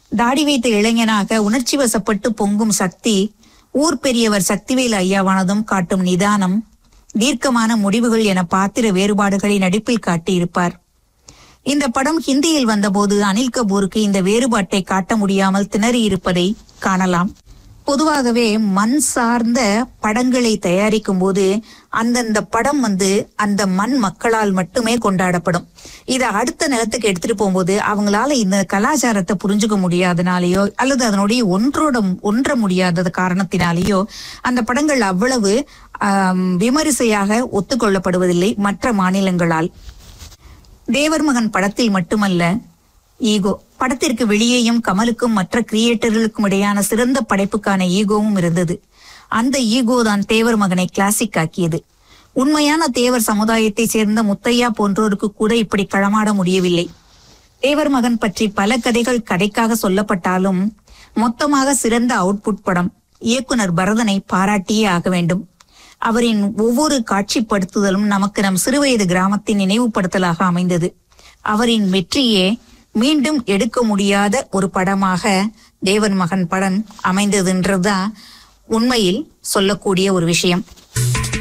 தாடி வைத்த இளைஞனாக உணர்ச்சி வசப்பட்டு பொங்கும் சக்தி ஊர் பெரியவர் சக்திவேல் ஐயாவானதும் காட்டும் நிதானம் தீர்க்கமான முடிவுகள் என பாத்திர வேறுபாடுகளை நடிப்பில் காட்டியிருப்பார் இந்த படம் ஹிந்தியில் வந்தபோது அனில் கபூருக்கு இந்த வேறுபாட்டை காட்ட முடியாமல் திணறியிருப்பதை காணலாம் பொதுவாகவே மண் சார்ந்த படங்களை தயாரிக்கும் போது அந்தந்த படம் வந்து அந்த மண் மக்களால் மட்டுமே கொண்டாடப்படும் இதை அடுத்த நிலத்துக்கு எடுத்துட்டு போகும்போது அவங்களால இந்த கலாச்சாரத்தை புரிஞ்சுக்க முடியாதனாலேயோ அல்லது அதனுடைய ஒன்றோட ஒன்ற முடியாதது காரணத்தினாலேயோ அந்த படங்கள் அவ்வளவு ஆம், விமரிசையாக ஒத்துக்கொள்ளப்படுவதில்லை மற்ற மாநிலங்களால் தேவர் மகன் படத்தில் மட்டுமல்ல ஈகோ படத்திற்கு வெளியேயும் கமலுக்கும் மற்ற கிரியேட்டர்களுக்கும் இடையான சிறந்த படைப்புக்கான ஈகோவும் இருந்தது அந்த ஈகோ தான் தேவர் மகனை கிளாசிக் ஆக்கியது உண்மையான தேவர் சமுதாயத்தை சேர்ந்த முத்தையா போன்றோருக்கு கூட இப்படி களமாட முடியவில்லை தேவர் மகன் பற்றி பல கதைகள் கதைக்காக சொல்லப்பட்டாலும் மொத்தமாக சிறந்த அவுட்புட் படம் இயக்குனர் பரதனை பாராட்டியே ஆக வேண்டும் அவரின் ஒவ்வொரு காட்சிப்படுத்துதலும் நமக்கு நம் சிறுவயது கிராமத்தின் நினைவுபடுத்தலாக அமைந்தது அவரின் வெற்றியே மீண்டும் எடுக்க முடியாத ஒரு படமாக தேவன் மகன் படம் அமைந்ததுன்றதுதான் உண்மையில் சொல்லக்கூடிய ஒரு விஷயம்